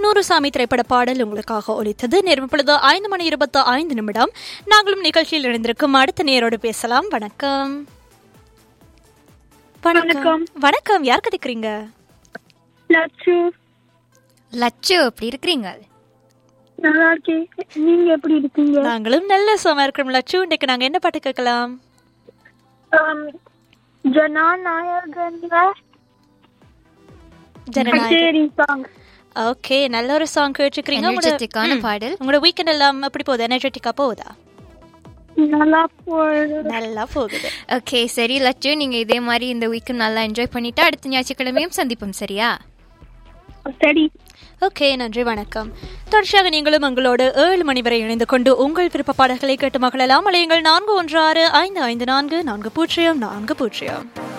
நூறுசாமி திரைப்பட பாடல் உங்களுக்காக ஒலித்தது நேரம் பொழுது ஐந்து மணி இருபத்தி ஐந்து நிமிடம் நாங்களும் நிகழ்ச்சியில் இணைந்திருக்கும் அடுத்த நேரோடு பேசலாம் வணக்கம் வணக்கம் வணக்கம் யார் கதைக்கிறீங்க லட்சு லட்சு எப்படி இருக்கிறீங்க நல்லா இருக்கேன் நீங்க எப்படி இருக்கீங்க நாங்களும் நல்ல சுகமா இருக்கிறோம் லட்சு இன்னைக்கு நாங்க என்ன பாட்டு கேட்கலாம் ஆம், ஜனா நாயகன்ல ஜனநாயகம் சரி சாங் ஓகே நல்ல ஒரு சாங் கேட்டுக்கிறீங்க எனர்ஜெட்டிக்கான பாடல் உங்களோட வீக்கெண்ட் எல்லாம் எப்படி போகுது எனர்ஜெட்டிக்கா போகுதா நல்லா போகுது நல்லா போகுது ஓகே சரி லட்சு நீங்க இதே மாதிரி இந்த வீக்கெண்ட் நல்லா என்ஜாய் பண்ணிட்டு அடுத்த ஞாயிற்றுக்கிழமையும் சந்திப்போம் சரியா சரி ஓகே நன்றி வணக்கம் தொடர்ச்சியாக நீங்களும் உங்களோடு ஏழு மணி வரை இணைந்து கொண்டு உங்கள் விருப்ப பாடல்களை கேட்டு மகளலாம் அலையுங்கள் நான்கு ஒன்று ஆறு ஐந்து ஐந்து நான்கு நான்கு பூஜ்ஜியம் நான்கு பூஜ்ஜியம்